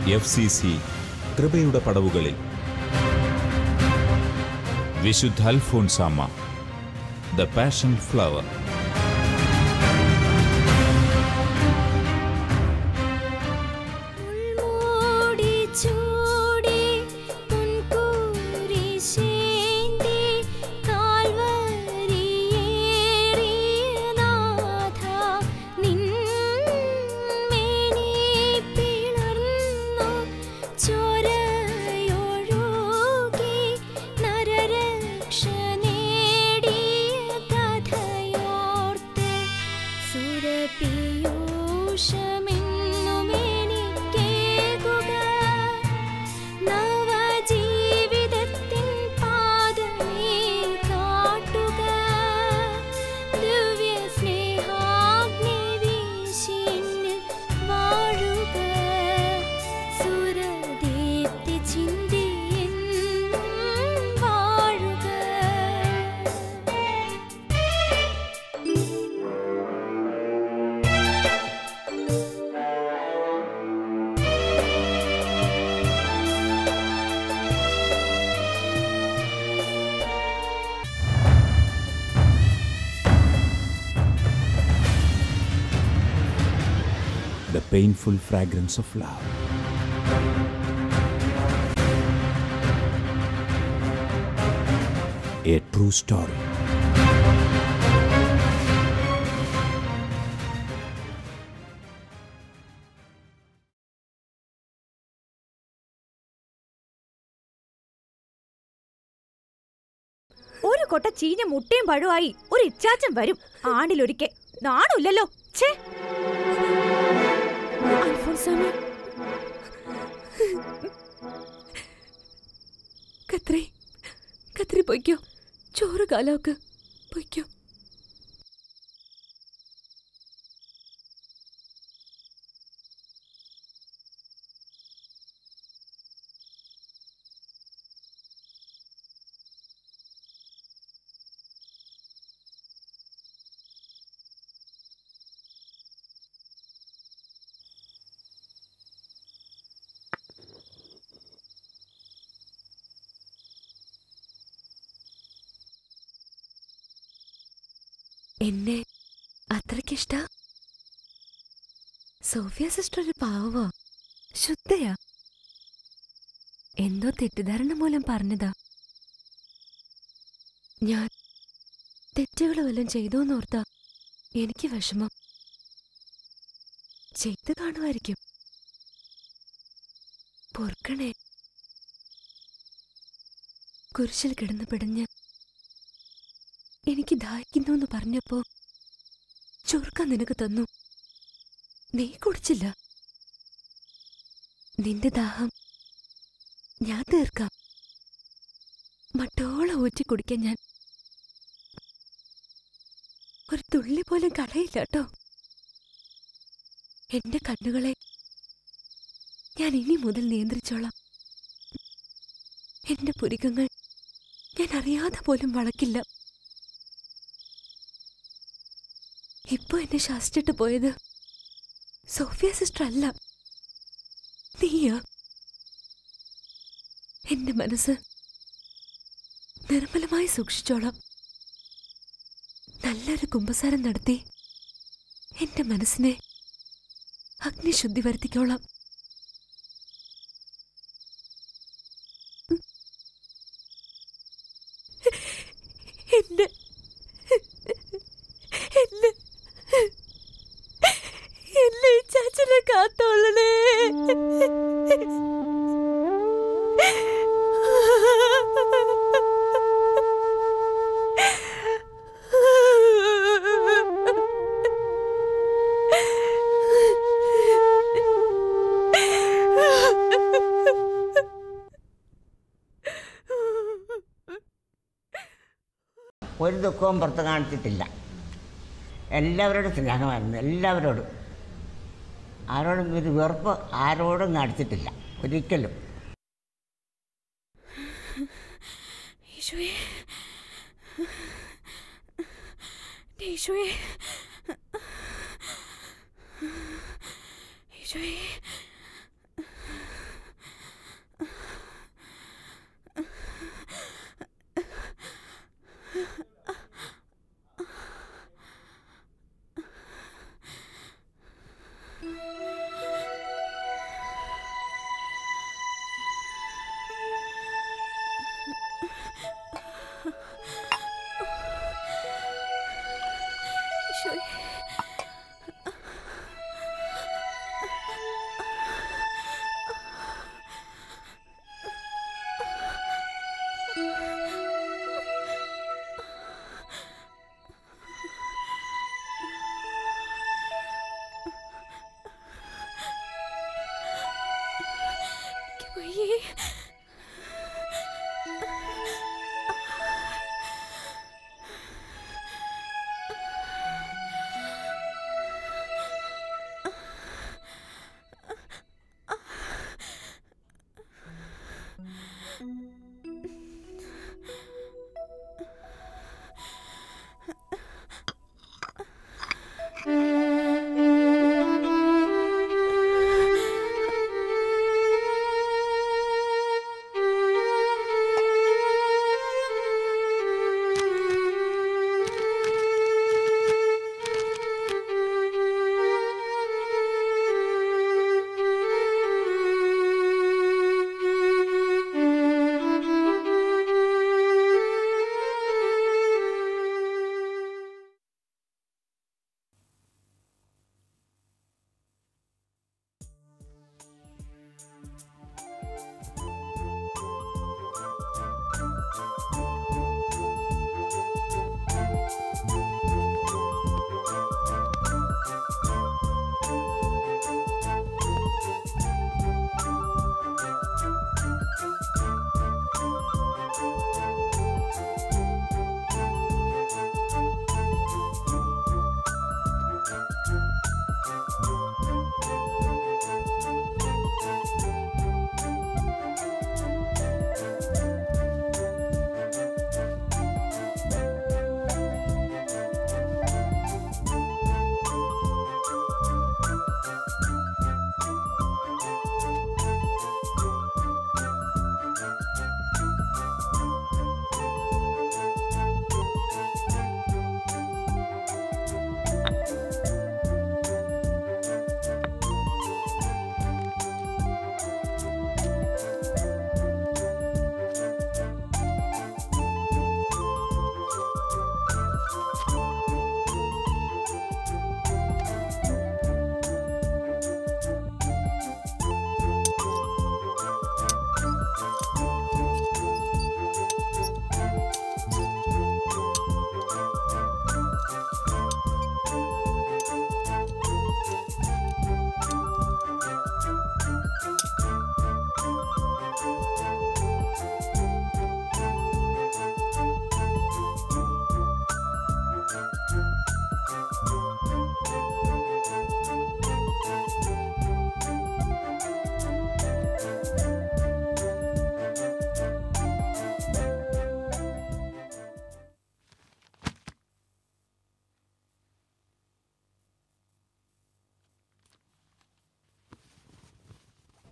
F C C കൃപയുടെ പടവുകളിൽ വിശുദ്ധ അൽഫോൻസാമ്മ ദ പാഷൻ ഫ്ലവർ മുൾമൂടി ചൂടി മുൻകൂരിശേന്തി കാൽവരിയേറിയ നാഥ നിൻ മേനി പിളർന്നു ചോരയൊഴുകി നരരക്ഷ നേടിയ കഥയോർത്ത് സുരപീയൂഷമെന്നുമെനിക്കേകുക നവജീവിതത്തിൻ പാതമേ കാട്ടുക ദിവ്യ സ്നേഹാഗ്നി വീശി എന്നിൽ വാഴുക സുരദീപ്തി ചിന്തി എന്നും വാഴുക the painful fragrance of love. A true story. ഒരു കൊട്ട ചീഞ്ഞ മുട്ടയും പഴമായി ഒരു ഇച്ചാച്ചൻ വരും ആണ്ടിലൊരിക്കെ നാണില്ലല്ലോ ഛേ അൽഫോൻസാമേ കത്രി കത്രി പൊയ്ക്കോ ചോറ് കാലാവക്ക് പൊയ്ക്കോ എന്നെ അത്രയ്ക്കിഷ്ട സോഫിയ സിസ്റ്റർ ഒരു പാവ ശുദ്ധയാ എന്തോ തെറ്റിദ്ധാരണ മൂലം പറഞ്ഞതാ ഞാൻ തെറ്റുകൾ വല്ലതും ചെയ്തോന്നോർത്താ എനിക്ക് വിഷമം ചെയ്ത് കാണുമായിരിക്കും പൊറുക്കണേ കുരിശിൽ കിടന്ന് പിടഞ്ഞ് എനിക്ക് ദാഹിക്കുന്നു എന്ന് പറഞ്ഞപ്പോ ചുരുക്ക നിനക്ക് തന്നു നീ കുടിച്ചില്ല നിന്റെ ദാഹം ഞാൻ തീർക്കാം മട്ടോളം ഊറ്റി കുടിക്കാൻ ഞാൻ ഒരു തുള്ളി പോലും കളയില്ല കേട്ടോ എന്റെ കണ്ണുകളെ ഞാൻ ഇനി മുതൽ നിയന്ത്രിച്ചോളാം എന്റെ പുരികങ്ങൾ ഞാൻ അറിയാതെ പോലും വളക്കില്ല ഇപ്പൊ എന്നെ ശാസിച്ചിട്ട് പോയത് സോഫിയ സിസ്റ്റർ അല്ല നീയാ എന്റെ മനസ്സ് നിർമ്മലമായി സൂക്ഷിച്ചോളാം നല്ലൊരു കുമ്പസാരം നടത്തി എന്റെ മനസ്സിനെ അഗ്നിശുദ്ധി വരുത്തിക്കോളാം എന്നെ എന്നെ എന്നെ ഈ ചാച്ചനെ കാത്തോളണേ ഒരു ദുഃഖവും പുറത്ത് കാണിച്ചിട്ടില്ല എല്ലാവരോടും സ്നേഹമായിരുന്നു എല്ലാവരോടും ആരോടും ഒരു വെറുപ്പ് ആരോടും കാണിച്ചിട്ടില്ല ഒരിക്കലും ഈശോയെ ഈശോയെ ഈശോയെ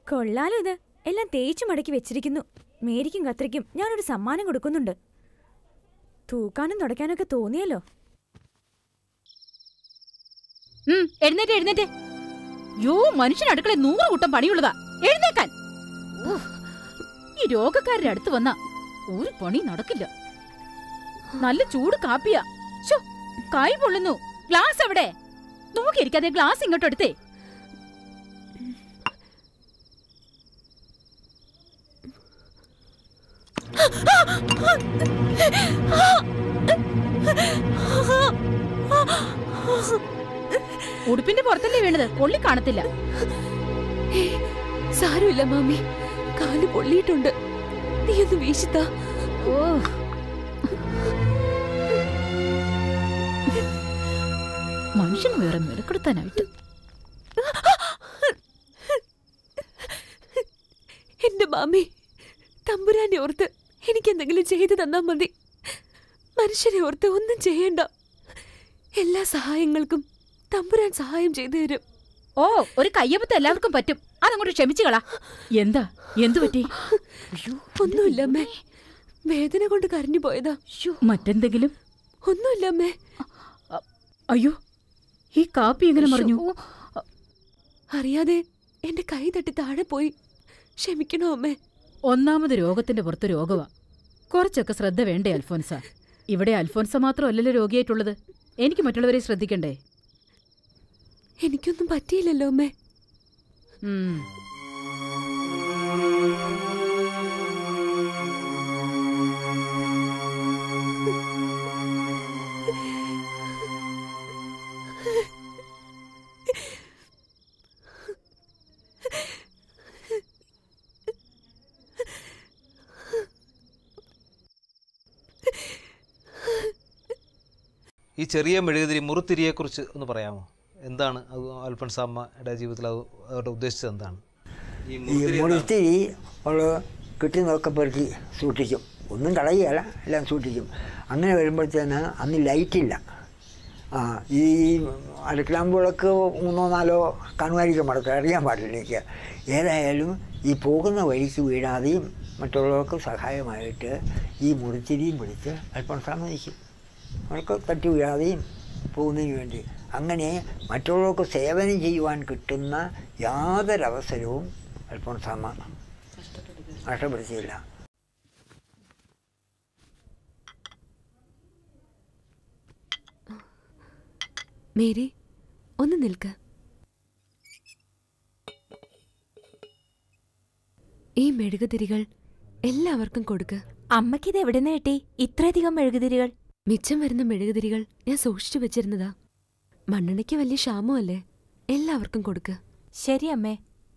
കൊള്ളാലോ ഇത് എല്ലാം തേച്ചു മടക്കി വെച്ചിരിക്കുന്നു മേരിക്കും കത്രിക്കും ഞാനൊരു സമ്മാനം കൊടുക്കുന്നുണ്ട് തൂക്കാനും തുടയ്ക്കാനൊക്കെ തോന്നിയല്ലോ ഉം, എഴുന്നേറ്റ് എഴുന്നേറ്റ് യോ മനുഷ്യൻ അടുക്കള നൂറ് കൂട്ടം പണിയുള്ളതാ എഴുന്നേക്കാൻ ഉഫ്, ഈ രോഗക്കാരുടെ അടുത്ത് വന്ന ഒരു പണി നടക്കില്ല നല്ല ചൂട് കാപ്പിയാ ശോ, കൈ പൊള്ളുന്നു ഗ്ലാസ് എവിടെ നോക്കിയിരിക്കാതെ ഗ്ലാസ് ഇങ്ങോട്ട് എടുത്തേ ഉടുപ്പിന്റെ പുറത്തല്ലേ വീണത് കൊള്ളി കാണത്തില്ല ഏയ്, സാരമില്ല മാമി കാല് പൊള്ളിയിട്ടുണ്ട് നീ ഒന്ന് വീശിത്താ ഓ മനുഷ്യന് വേറെ മെടുക്കെടുത്താനായിട്ട് എന്റെ മാമി തമ്പുരാനെ ഓർത്ത് എനിക്ക് എന്തെങ്കിലും ചെയ്തു തന്നാ മതി മനുഷ്യരെ ഓർത്ത് ഒന്നും ചെയ്യണ്ട എല്ലാ സഹായങ്ങൾക്കും തമ്പുരാൻ സഹായം ചെയ്തു തരും ഓ ഒരു കയ്യപ്പത്ത് എല്ലാവർക്കും പറ്റും അതങ്ങോട്ട് ക്ഷമിച്ചു കളാ എന്താ എന്തു പറ്റി ഒന്നുമില്ല അമ്മേ വേദന കൊണ്ട് കരഞ്ഞു പോയതാ ശ്ശോ, മറ്റെന്തെങ്കിലും ഒന്നുമില്ല അമ്മേ അയ്യോ ഈ കാപ്പി എങ്ങനെ മറിഞ്ഞു അറിയാതെ എന്റെ കൈ തട്ടി താഴെ പോയി ക്ഷമിക്കണോ അമ്മേ ഒന്നാമത് രോഗത്തിന്റെ പുറത്ത് രോഗമാ കുറച്ചൊക്കെ ശ്രദ്ധ വേണ്ടേ അൽഫോൻസ ഇവിടെ അൽഫോൻസ മാത്രമല്ലല്ലോ രോഗിയായിട്ടുള്ളത് എനിക്ക് മറ്റുള്ളവരെ ശ്രദ്ധിക്കണ്ടേ എനിക്കൊന്നും പറ്റിയില്ലല്ലോ അമ്മേ ഉം. ഈ ചെറിയ മെഴുകുതിരി മുറുത്തിരിയെക്കുറിച്ച് ഒന്ന് പറയാമോ എന്താണ് അത് അൽഫൻസാമ്മയുടെ ജീവിതത്തിൽ അത് അവരുടെ ഉദ്ദേശിച്ചത് എന്താണ് ഈ ഈ മുറുത്തിരി എന്താണ്? മുഴുത്തിരി അവൾ കിട്ടുന്നതൊക്കെ പെറുക്കി സൂക്ഷിക്കും ഒന്നും കളയുകയല്ല എല്ലാം സൂക്ഷിക്കും അങ്ങനെ വരുമ്പോഴത്തേന് അന്ന് ലൈറ്റില്ല ആ ഈ അടുക്കളാമ്പുകളൊക്കെ മൂന്നോ നാലോ കാണുമായിരിക്കും മടക്കം അറിയാൻ പാടില്ല എനിക്ക് ഏതായാലും ഈ പോകുന്ന വഴിക്ക് വീഴാതെയും മറ്റുള്ളവർക്ക് സഹായമായിട്ട് ഈ മുറിച്ചിരിയും പിടിച്ച് അല്പം സമ്മതിക്കും അവർക്ക് തട്ടി വീഴാതെയും പോകുന്നതിന് വേണ്ടി അങ്ങനെ മറ്റുള്ളവർക്ക് സേവനം ചെയ്യുവാൻ കിട്ടുന്ന യാതൊരവസരവും അൽഫോൺസാമ്മ നഷ്ടപ്പെടുത്തിയില്ല മേരി ഒന്ന് നിൽക്ക ഈ മെഴുകുതിരികൾ എല്ലാവർക്കും കൊടുക്ക് അമ്മയ്ക്കിത് എവിടെ നിന്ന് കിട്ടി ഇത്രയധികം മെഴുകുതിരികൾ മിച്ചം വരുന്ന മെഴുകുതിരികൾ ഞാൻ സൂക്ഷിച്ചു വെച്ചിരുന്നതാ മണ്ണെണ്ണയ്ക്ക് വലിയ ക്ഷാമമല്ലേ എല്ലാവർക്കും കൊടുക്ക് ശരി അമ്മേ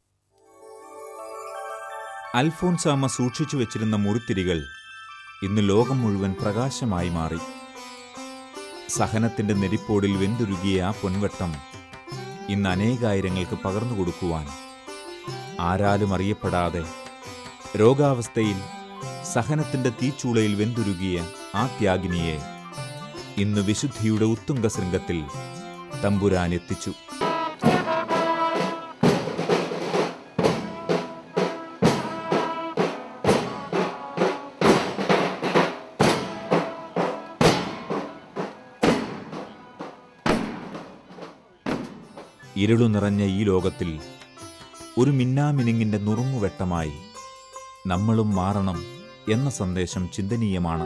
അൽഫോൻസാമ്മ സൂക്ഷിച്ചു വെച്ചിരുന്ന മുറിത്തിരികൾ ഇന്ന് ലോകം മുഴുവൻ പ്രകാശമായി മാറി സഹനത്തിന്റെ നെരിപ്പോടിൽ വെന്തുരുകിയ ആ പൊൻവട്ടം ഇന്ന് അനേകായിരങ്ങൾക്ക് പകർന്നു കൊടുക്കുവാൻ ആരാലും അറിയപ്പെടാതെ രോഗാവസ്ഥയിൽ സഹനത്തിന്റെ തീച്ചൂളയിൽ വെന്തുരുകിയ ആ ത്യാഗിനിയെ ഇന്ന് വിശുദ്ധിയുടെ ഉത്തുംഗ ശൃംഗത്തിൽ തമ്പുരാൻ എത്തിച്ചു ഇരുളു നിറഞ്ഞ ഈ ലോകത്തിൽ ഒരു മിന്നാമിനുങ്ങിന്റെ നുറുങ്ങുവെട്ടമായി നമ്മളും മാറണം എന്ന സന്ദേശം ചിന്തനീയമാണ്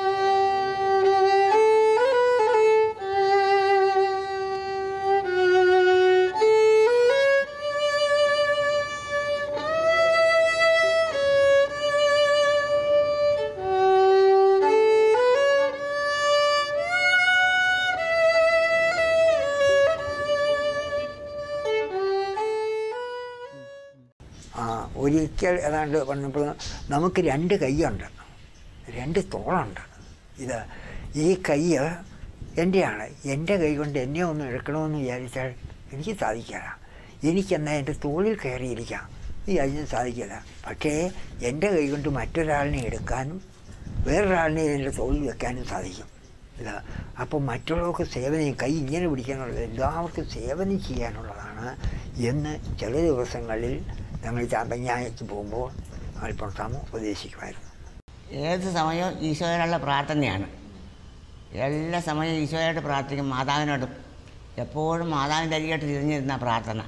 ആ ഒരിക്കൽ ഏതാണ്ട് പറഞ്ഞപ്പോൾ നമുക്ക് രണ്ട് കൈയുണ്ട് രണ്ട് തോളുണ്ട് ഇത് ഈ കൈ എൻ്റെയാണ് എൻ്റെ കൈ കൊണ്ട് എന്നെ ഒന്ന് എടുക്കണമെന്ന് വിചാരിച്ചാൽ എനിക്ക് സാധിക്കില്ല എനിക്കെന്നാൽ എൻ്റെ തോളിൽ കയറിയിരിക്കാം വിചാരിച്ചാൽ സാധിക്കില്ല പക്ഷേ എൻ്റെ കൈ കൊണ്ട് മറ്റൊരാളിനെ എടുക്കാനും വേറൊരാളിനെ എൻ്റെ തോളിൽ വെക്കാനും സാധിക്കും ഇല്ല അപ്പോൾ മറ്റുള്ളവർക്ക് സേവനം കൈ ഇങ്ങനെ പിടിക്കാനുള്ളത് എല്ലാവർക്കും സേവനം ചെയ്യാനുള്ളതാണ് എന്ന് ചില ദിവസങ്ങളിൽ ഞങ്ങൾ ചാമ്പങ്ങായ്ക്ക് പോകുമ്പോൾ അൽപ്പുറത്താമ ഉപദേശിക്കുമായിരുന്നു ഏത് സമയവും ഈശോയോടുള്ള പ്രാർത്ഥനയാണ് എല്ലാ സമയവും ഈശോയോട് പ്രാർത്ഥിക്കും മാതാവിനോടും എപ്പോഴും മാതാവിൻ്റെ അരികട്ട് തിരിഞ്ഞിരുന്ന പ്രാർത്ഥന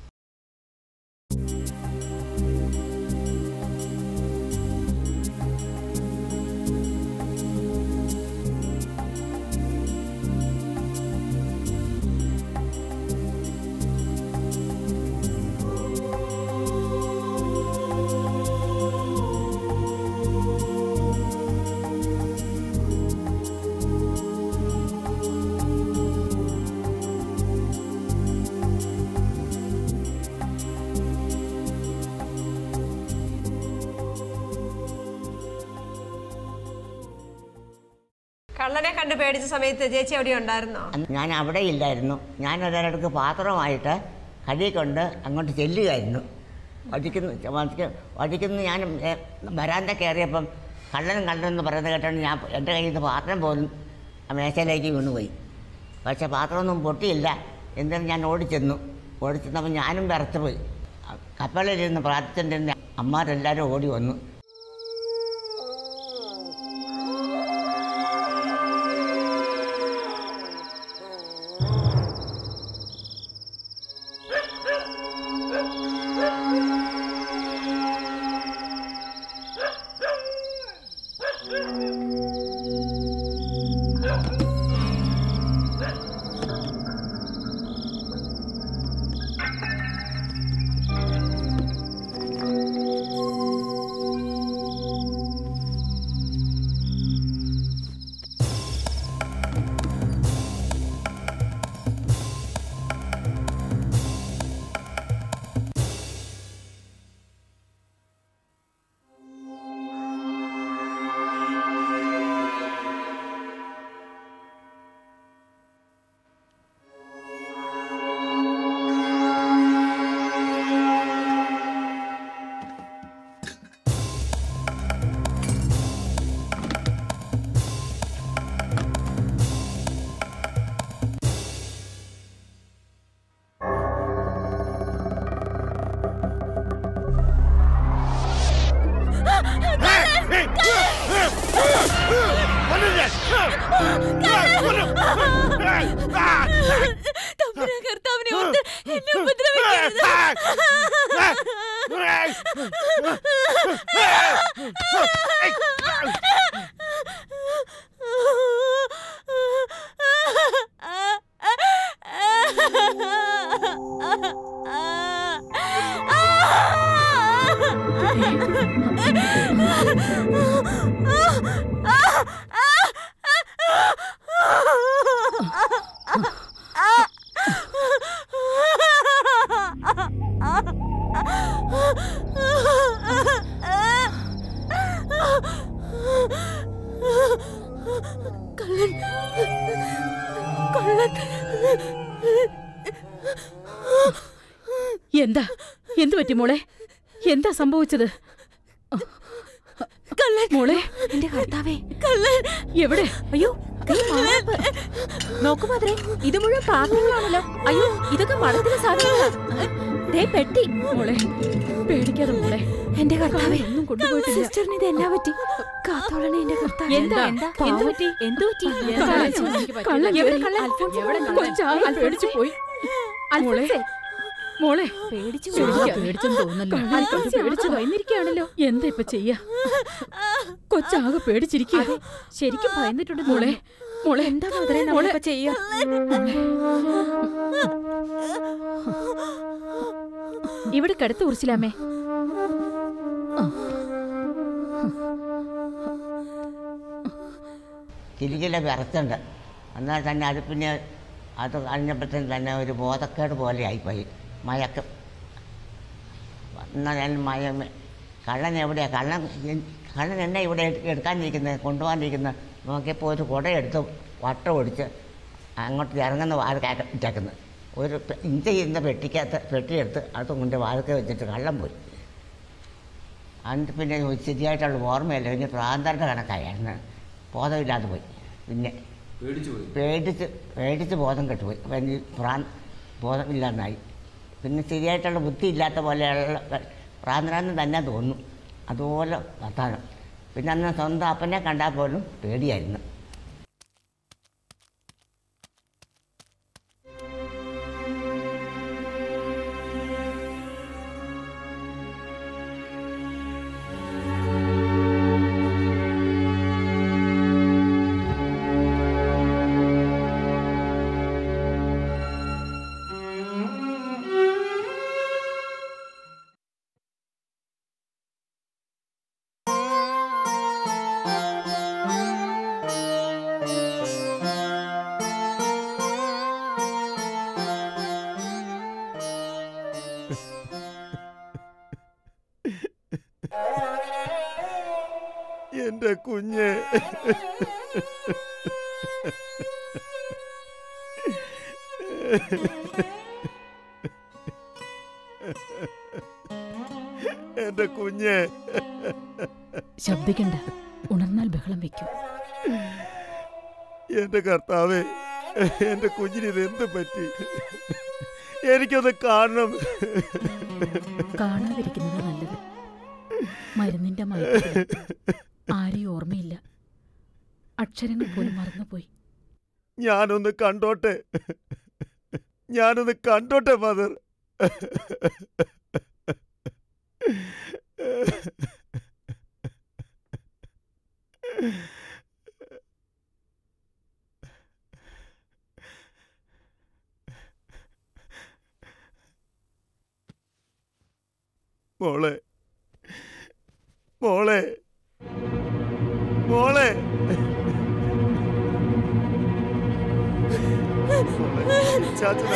കള്ളനെ കണ്ട് പേടിച്ച സമയത്ത് ചേച്ചി അവിടെ ഉണ്ടായിരുന്നോ ഞാൻ അവിടെ ഇല്ലായിരുന്നു ഞാൻ ഒരിടക്ക് പാത്രമായിട്ട് കടി കൊണ്ട് അങ്ങോട്ട് ചെല്ലുകയായിരുന്നു വടിക്കുന്നു വടിക്ക- വടിക്കുന്നു ഞാൻ ഏ, വരാന്ത കയറിയപ്പം കള്ളനും കള്ളനെന്ന് പറയുന്നത് കേട്ടോണ്ട് ഞാൻ എൻ്റെ കയ്യിൽ നിന്ന് പാത്രം പോലും ആ മേശയിലേക്ക് വീണുപോയി പക്ഷേ പാത്രമൊന്നും പൊട്ടിയില്ല എന്നിട്ട് ഞാൻ ഓടിച്ചെന്നു ഓടിച്ചെന്നപ്പോൾ ഞാനും വിറച്ചു പോയി കപ്പലിലിരുന്ന് പ്രാർത്ഥിച്ചിട്ടിരുന്ന അമ്മമാരെല്ലാവരും ഓടി വന്നു തമ്പുരാൻ കർത്താവിനെ ഓർത്ത് എന്നെ ഉപദ്രവിക്കരുത് കള്ളൻ കള്ളൻ എന്താ എന്തു പറ്റി മോളെ എന്താ സംഭവിച്ചത് കള്ളൻ മോളെ എന്റെ കർത്താവേ കള്ളൻ എവിടെ അയ്യോ ദേ മാറാപ്പ്. നോക്കൂ മാതിരെ ഇത് മുഴുവൻ പാത്രങ്ങളാണല്ലോ അയ്യോ ഇതൊക്കെ മണത്തിന് സാധനങ്ങളാ ദേ പെട്ടി മോളെ പേടിക്കാതെ മോളെ എന്റെ കർത്താവേ ഒന്നും കൊണ്ടുപോയിട്ടില്ല സിസ്റ്ററിന് ഇത് എന്നാ പറ്റി കാത്തോളണേ എന്റെ കർത്താവേ എന്താ എന്തു പറ്റി എന്തു പറ്റി കള്ളൻ എവിടെ കള്ളൻ കൊച്ചാകെ പേടിച്ചു പോയി മോളെ മോളെ പേടിച്ചു ശരിക്കാ പേടിച്ചെന്ന് തോന്നല്ലോ അൽഫോൻസി പേടിച്ചു ഭയന്നിരിക്കുകയാണല്ലോ എന്താ ഇപ്പൊ ചെയ്യാ കൊച്ചാകെ പേടിച്ചിരിക്കുക ശരിക്കും ഭയന്നിട്ടുണ്ട് മോളെ മോളെ എന്താ മാതിരെ മോളെ നമ്മളിപ്പോ ചെയ്യാ ഇവിടെ കിടത്ത് ഉറിച്ചില്ലാമേ കിലുകില വിറച്ചുണ്ട് എന്നാൽ തന്നെ അത് പിന്നെ അത് കഴിഞ്ഞപ്പോഴത്തേന് തന്നെ ഒരു ബോധക്കേട് പോലെ ആയിപ്പോയി മയക്കം എന്നാൽ ഞാൻ മയം കള്ളൻ എവിടെയാണ് കള്ളൻ എൻ- കള്ളൻ എന്നെ ഇവിടെ എടു- എടുക്കാനിരിക്കുന്നത് കൊണ്ടുപോകാനിരിക്കുന്നത് നോക്കിയപ്പോൾ ഒരു കുടയെടുത്ത് വട്ടം ഒടിച്ച് അങ്ങോട്ട് ഇറങ്ങുന്ന വാഴ ഇട്ടേക്കുന്നത് ഒരു പെ- ഇഞ്ച ചെയ്യുന്ന പെട്ടിക്കകത്ത് പെട്ടിയെടുത്ത് അത് കൊണ്ട് വാഴക്കെ വെച്ചിട്ട് കള്ളൻ പോയി എന്നിട്ട് പിന്നെ ശരിയായിട്ടുള്ള ഓർമ്മയില്ല പിന്നെ പ്രാന്തരുടെ കണക്കായിരുന്നു ബോധമില്ലാതെ പോയി പിന്നെ പേടിച്ച് പേടിച്ച് ബോധം കെട്ടുപോയി പിന്നെ പ്രാൻ ബോധമില്ലാന്നായി പിന്നെ ശരിയായിട്ടുള്ള ബുദ്ധി ഇല്ലാത്ത പോലെയുള്ള പ്രാന്തരാന്ന് തന്നെ തോന്നും അതുപോലെ വർത്താനം പിന്നെ അന്ന് സ്വന്തം അപ്പനെ കണ്ടാൽ പോലും പേടിയായിരുന്നു എന്റെ കുഞ്ഞ് എന്റെ കുഞ്ഞ് ശബ്ദിക്കണ്ട ഉണർന്നാൽ ബഹളം വെക്കും എന്റെ കർത്താവേ എന്റെ കുഞ്ഞിന് ഇത് എന്ത് പറ്റി എനിക്കത് കാണണം കാണാതിരിക്കുന്നത് നല്ലത് മരുന്നിന്റെ മയക്കത്തിൽ ആരെയും ഓർമ്മയില്ല അക്ഷരങ്ങൾ പോലും മറന്നുപോയി ഞാനൊന്ന് കണ്ടോട്ടെ ഞാനൊന്ന് കണ്ടോട്ടെ മദർ മോളെ മോളെ മോളെ ചാച്ചന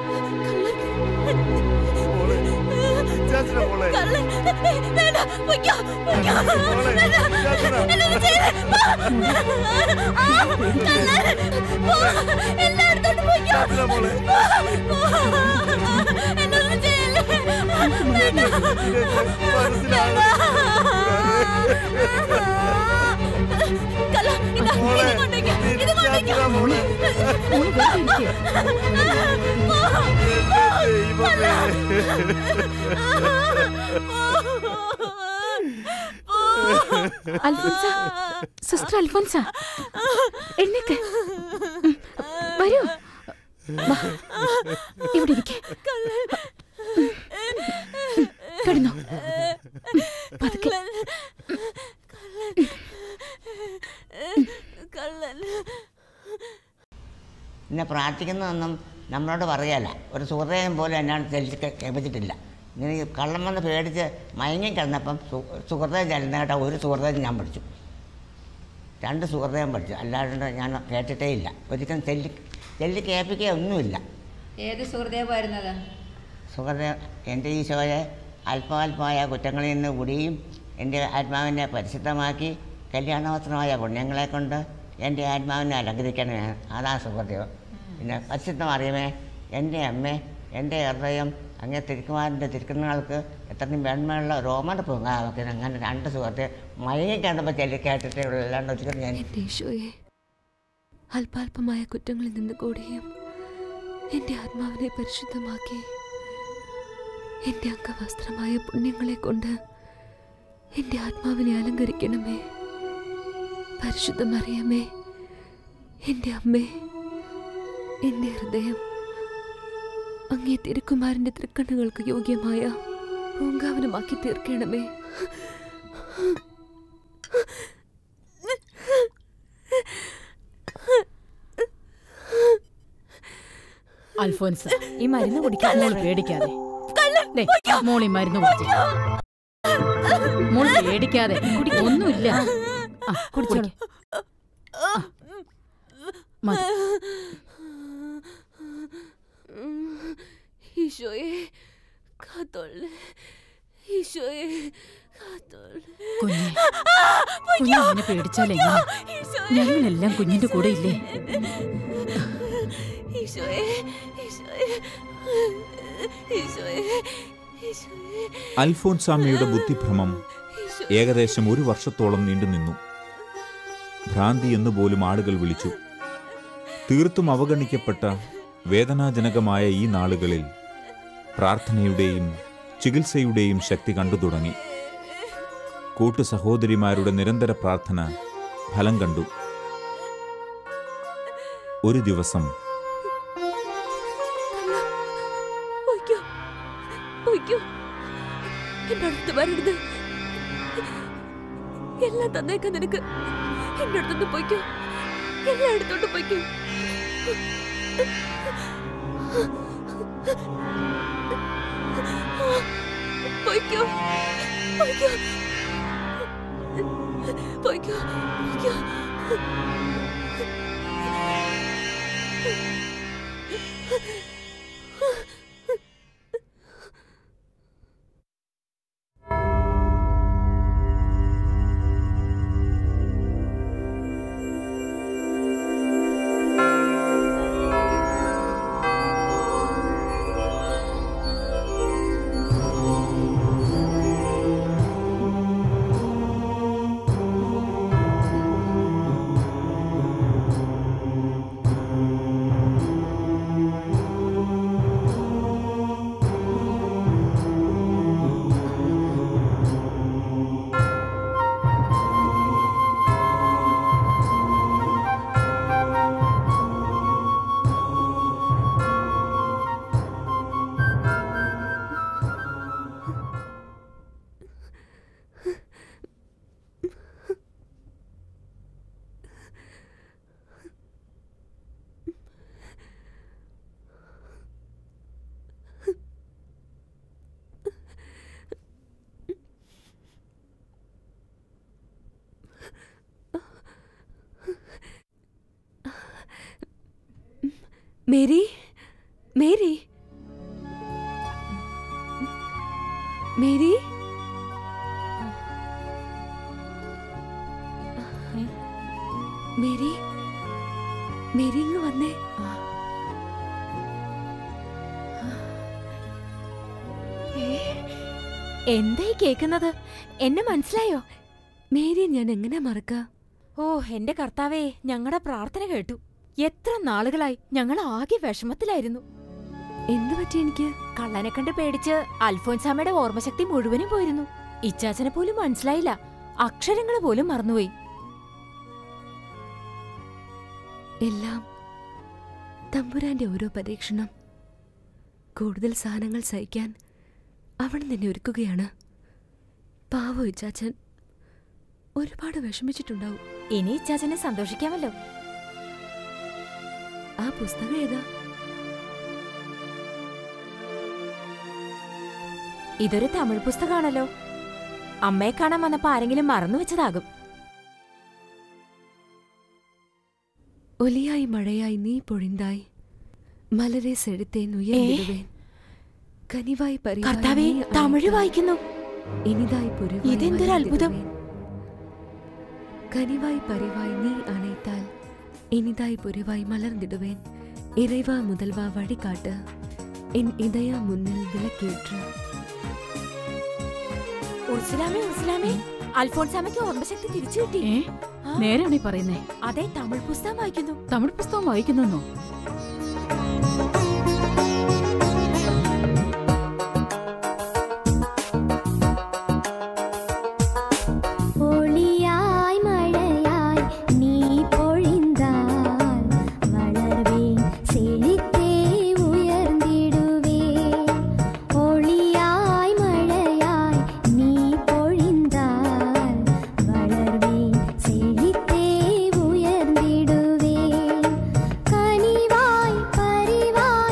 മോളെ ചാച്ചന മോളെ കള്ളൻ വേണ്ട പൊയ്ക്കോ പൊയ്ക്കോ മോളെ ചാച്ചന എന്നൊന്നും ചെയ്യരുത്. പോ. ആ, കള്ളൻ. പോ. എല്ലായിടത്തോട്ടും പൊയ്ക്കോ. ചാച്ചന മോളെ പോ. എന്നൊന്നും ചെയ്യല്ലേ. വേണ്ട. കള്ള, ഇതാ, മോളെ ഇത് കൊണ്ടേക്ക്. ഇത് കൊണ്ടേക്ക്. ചാച്ചന മോളെ മോള് വെറുതെ ഇരിക്ക്. അൽഫോൻസ സിസ്റ്റർ അൽഫോൻസ എഴുന്നേക്ക് ഉം, വരൂ വാ. ഇവിടെ ഇരിക്കെ കിടന്നോ പതുക്കെ കള്ളൻ പിന്നെ പ്രാർത്ഥിക്കുന്നതൊന്നും നമ്മളോട് പറയല്ല ഒരു സുഹൃതയും പോലും എന്നോട് ചെല്ലി കേൾപ്പിച്ചിട്ടില്ല ഇങ്ങനെ ഈ കള്ളം വന്ന് പേടിച്ച് മയങ്ങി കിടന്നപ്പം സുഹൃതം ചെല്ലുന്ന കേട്ട ഒരു സുഹൃതം ഞാൻ പഠിച്ചു രണ്ട് സുഹൃതയും പഠിച്ചു അല്ലാണ്ട് ഞാൻ കേട്ടിട്ടേ ഇല്ല ഒരിക്കലും ചെല്ലി ചെല്ലി കേൾപ്പിക്കുകയൊന്നുമില്ല ഏത് സുഹൃദേവായിരുന്നത് സുഹൃത എൻ്റെ ഈശോയെ അല്പാൽപമായ കുറ്റങ്ങളിൽ നിന്ന് കൂടിയും എൻ്റെ ആത്മാവിനെ പരിശുദ്ധമാക്കി കല്യാണവസ്ത്രമായ പുണ്യങ്ങളെ കൊണ്ട് എൻ്റെ ആത്മാവിനെ അലങ്കരിക്കണമേ അതാ സുഹൃദേവ് പിന്നെ പരിശുദ്ധ അറിയമേ എൻ്റെ അമ്മ എൻ്റെ ഹൃദയം അങ്ങേ തിരുക്കുമാരൻ്റെ തിരുക്കുന്നങ്ങൾക്ക് എത്രയും വെണ്മയുള്ള രോമന പൊങ്ങാമൊക്കെ അങ്ങനെ രണ്ട് സുഹൃത്തെ മയങ്ങി കണ്ടപ്പോൾ ചെല്ലി കേട്ടിട്ടേ ഉള്ളൂ അല്ലാണ്ട് ഒരിക്കലും ഞാൻ എൻ്റെ ഈശോയെ അല്പാൽപമായ കുറ്റങ്ങളിൽ നിന്ന് കൂടിയും എൻ്റെ ആത്മാവിനെ പരിശുദ്ധമാക്കി എൻ്റെ അംഗവസ്ത്രമായ പുണ്യങ്ങളെ കൊണ്ട് എൻ്റെ ആത്മാവിനെ അലങ്കരിക്കണമേ പരിശുദ്ധമറിയമേ എൻ്റെ അമ്മേ എൻ്റെ ഹൃദയം അങ്ങേ തിരുക്കുമാരൻ്റെ തൃക്കണ്ണുകൾക്ക് യോഗ്യമായ പൂങ്കാവനമാക്കി തീർക്കണമേ അൽഫോൻസ് ഈ മരുന്ന് കുടിക്കാൻ മോള് പേടിക്കാതെ ദേ, മോളി മരുന്ന് കുടിച്ചേ മോള് പേടിക്കാതെ ഒന്നുമില്ല ആ, കുടിച്ചോളൂ. ആ, മതി. ഈശോയെ കാത്തോളെ ഈശോയെ കാത്തോളെ കുഞ്ഞെ കുഞ്ഞു അവനെ പേടിച്ചാലെങ്ങനെ ഞങ്ങളെല്ലാം കുഞ്ഞിന്റെ കൂടെ ഇല്ലേ ഈശോയെ ഈശോയെ ഈശോയെ ഈശോയെ അൽഫോൻസാമ്മയുടെ ബുദ്ധിഭ്രമം ഏകദേശം ഒരു വർഷത്തോളം നീണ്ടുനിന്നു ഭ്രാന്തി എന്നുപോലും ആളുകൾ വിളിച്ചു തീർത്തും അവഗണിക്കപ്പെട്ട വേദനാജനകമായ ഈ നാളുകളിൽ പ്രാർത്ഥനയുടെയും ചികിത്സയുടെയും ശക്തി കണ്ടു തുടങ്ങി കൂട്ടു സഹോദരിമാരുടെ നിരന്തര പ്രാർത്ഥന ഫലം കണ്ടു ഒരു ദിവസം പൊയ്ക്കോ പൊയ്ക്കോ എന്റെ അടുത്ത് വരരുത് എല്ലാം തന്നേക്കാൻ നിനക്ക് എന്റെ അടുത്തുനിന്ന് പൊയ്ക്കോ എല്ലാം എടുത്തോണ്ട് പൊയ്ക്കോ പൊയ്ക്കോ പൊയ്ക്കോ പൊയ്ക്കോ പൊയ്ക്കോ Mary Mary Mary Mary Mary ഇങ്ങ് വന്നേ എന്തായി കേക്കുന്നത് എന്നെ മനസ്സിലായോ മേരിയെ ഞാൻ എങ്ങനെ മറക്ക ഓ എന്റെ കർത്താവേ ഞങ്ങളുടെ പ്രാർത്ഥന കേട്ടു എത്ര നാളുകളായി ഞങ്ങൾ ആകെ വിഷമത്തിലായിരുന്നു എന്തു പറ്റി എനിക്ക് കള്ളനെ കണ്ട് പേടിച്ച് അൽഫോൻസാമയുടെ ഓർമ്മശക്തി മുഴുവനും പോയിരുന്നു ഇച്ചാച്ചനെ പോലും മനസ്സിലായില്ല അക്ഷരങ്ങൾ പോലും മറന്നുപോയി എല്ലാം തമ്പുരാന്റെ ഓരോ പരീക്ഷണം കൂടുതൽ സാധനങ്ങൾ സഹിക്കാൻ അവൻ നിന്നെ ഒരുക്കുകയാണ് പാവോ ഇച്ചാച്ചൻ ഒരുപാട് വിഷമിച്ചിട്ടുണ്ടാവും ഇനി ഇച്ചാച്ചനെ സന്തോഷിക്കാമല്ലോ ആ പുസ്തകം ഏതാ ഇതൊരു തമിഴ് പുസ്തകമാണല്ലോ അമ്മയെ കാണാൻ വന്നപ്പോ ആരെങ്കിലും മറന്നു വെച്ചതാകും ഒലിയായി മഴയായി നീ പൊഴിന്തായി മലരെ സെഴുത്തേൻ ഉയർന്നിടുവേൻ കനിവായി പരിവായി കർത്താവേ നീ തമിഴ് അണയ്ത്താൽ വായിക്കുന്നു ഇനിതായി പൊരുവായി ഇതെന്തൊരു അത്ഭുതം. മലർന്നിടുവേൻ. കനിവായി പരിവായി നീ അണൈത്താൽ ഇനിതായി പൊരുവായി മലർന്നിടുവേൻ ഇறைவா முதல்வா வழிகாட்டு என் இதய முன்னில் விளக்கேற்று ഉർസുലാമേ ഉർസുലാമേ അൽഫോൺസാമയ്ക്ക് ഓർമ്മശക്തി തിരിച്ചു കിട്ടി ആ, നേരാണീ പറയുന്നേ അതെ തമിഴ് പുസ്തകം വായിക്കുന്നു തമിഴ് പുസ്തകം വായിക്കുന്നോ ഒളിയായി മഴയായി നീ പൊഴിന്താൽ വളർവേൻ സെഴിത്തേ ഉയർന്നിടുവേൻ ഒളിയായി മഴയായി നീ പൊഴിന്താൽ വളർവേൻ സെഴിത്തേ ഉയർന്നിടുവേൻ കനിവായി പരിവായി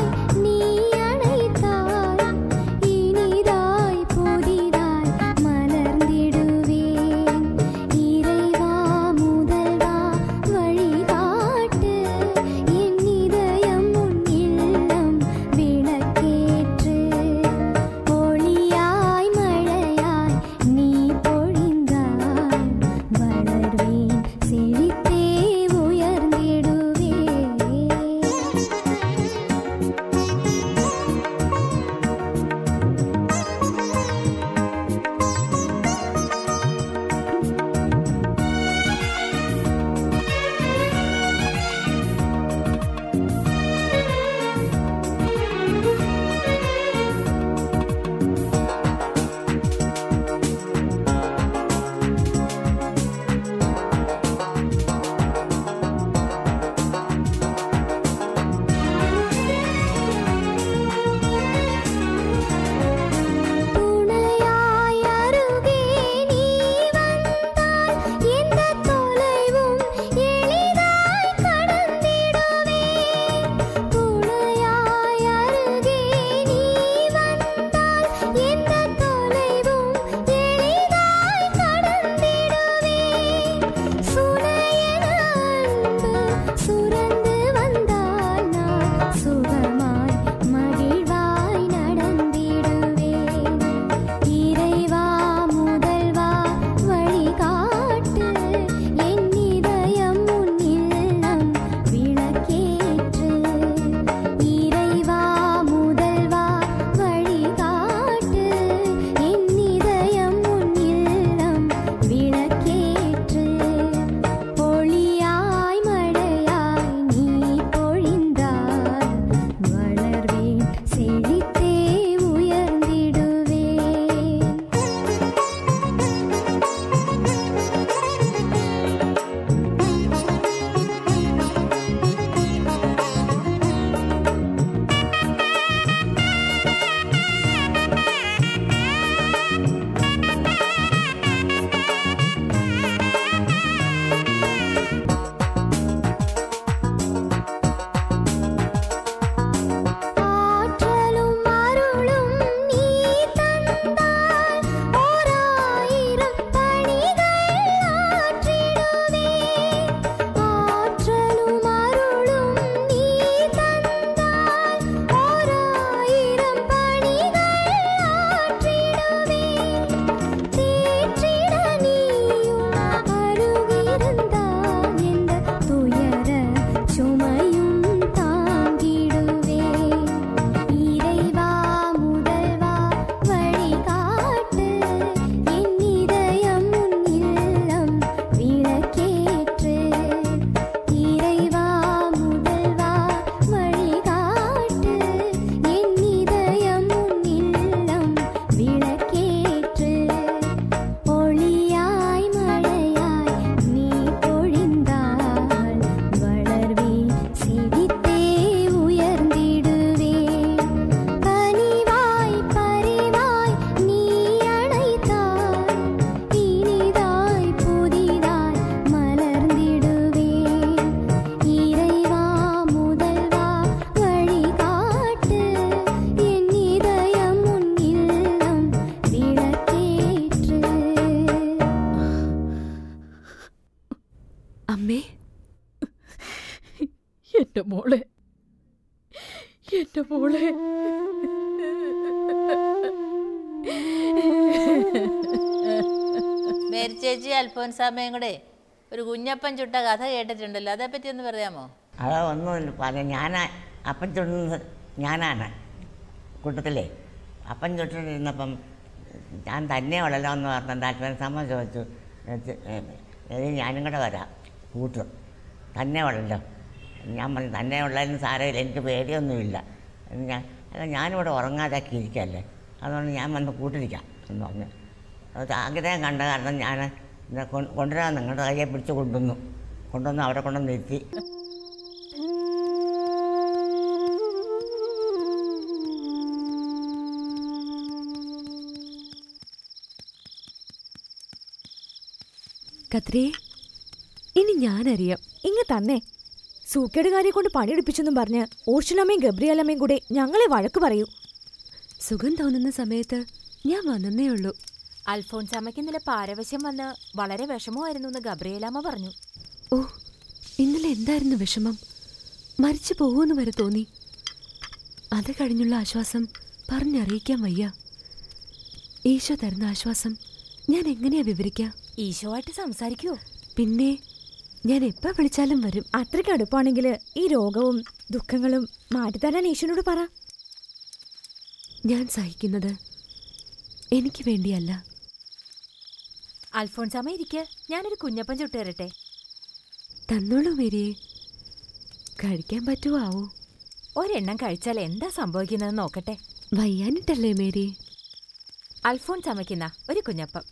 മോളെ മേരി ചേച്ചി അൽഫോൻസാമ്മയും കൂടെ ഒരു കുഞ്ഞപ്പൻ ചുട്ട കഥ കേട്ടിട്ടുണ്ടല്ലോ അതേപ്പറ്റി ഒന്ന് പറയാമോ അത് ഒന്നുമില്ല പറയാം ഞാൻ അപ്പം ചുടുന്നത് ഞാനാണ് കൂട്ടത്തിലേ അപ്പം ചുട്ടിരുന്നപ്പം ഞാൻ തന്നെ ഉള്ളല്ലോ എന്ന് പറഞ്ഞ അച്ഛൻ സമ്മ ചോദിച്ചു എടി ഞാനും കൂടെ വരാം കൂട്ടും തന്നെ ഉള്ളല്ലോ ഞാൻ പറഞ്ഞു തന്നെ ഉള്ളതിന് സാരമില്ല എനിക്ക് പേടിയൊന്നുമില്ല ഞാൻ അല്ല ഞാനിവിടെ ഉറങ്ങാതൊക്കെ ഇരിക്കല്ലേ അതുകൊണ്ട് ഞാൻ വന്ന് കൂട്ടിരിക്കാം എന്ന് പറഞ്ഞു അത് ആഗ്രഹം കണ്ട കാരണം ഞാൻ ഇന്നെ കൊ- കൊണ്ടുവരാൻ നിങ്ങളുടെ കയ്യെ പിടിച്ച് കൊണ്ടുവന്നു കൊണ്ടുവന്ന് അവിടെ കൊണ്ടുവന്ന് നിർത്തി കത്രിയെ ഇനി ഞാനറിയാം ഇങ്ങ് തന്നെ സൂക്കേടുകാരെ കൊണ്ട് പണിയെടുപ്പിച്ചെന്നും പറഞ്ഞ് ഓർഷനമ്മയും ഗബ്രിയലമ്മയും കൂടെ ഞങ്ങളെ വഴക്ക് പറയൂ സുഖം തോന്നുന്ന സമയത്ത് ഞാൻ വന്നേ ഉള്ളൂ അൽഫോൻസാമ്മയ്ക്ക് ഇന്നലെ പാരവശ്യം വന്ന് വളരെ വിഷമമായിരുന്നു എന്ന് ഗബ്രിയേലാമ്മ പറഞ്ഞു ഓ ഇന്നലെ എന്തായിരുന്നു വിഷമം മരിച്ചു പോകുമെന്ന് വരെ തോന്നി അത് കഴിഞ്ഞുള്ള ആശ്വാസം പറഞ്ഞറിയിക്കാൻ വയ്യ ഈശോ തരുന്ന ആശ്വാസം ഞാൻ എങ്ങനെയാ വിവരിക്കുക ഈശോയായിട്ട് സംസാരിക്കുവോ പിന്നെ ഞാൻ എപ്പോ വിളിച്ചാലും വരും അത്രയ്ക്ക് അടുപ്പാണെങ്കിൽ ഈ രോഗവും ദുഃഖങ്ങളും മാറ്റിത്തരാൻ ഈശ്വരനോട് പറ ഞാൻ സഹിക്കുന്നത് എനിക്ക് വേണ്ടിയല്ല അൽഫോൻസാമ്മ ഇരിക്ക് ഞാനൊരു കുഞ്ഞപ്പൻ ചുട്ട് തരട്ടെ തന്നോളൂ മേരിയെ കഴിക്കാൻ പറ്റുമോ ആവോ ഒരെണ്ണം കഴിച്ചാൽ എന്താ സംഭവിക്കുന്നതെന്ന് നോക്കട്ടെ വയ്യാനിട്ടല്ലേ മേരി അൽഫോൻസ് അമ്മയ്ക്കുന്ന ഒരു കുഞ്ഞപ്പം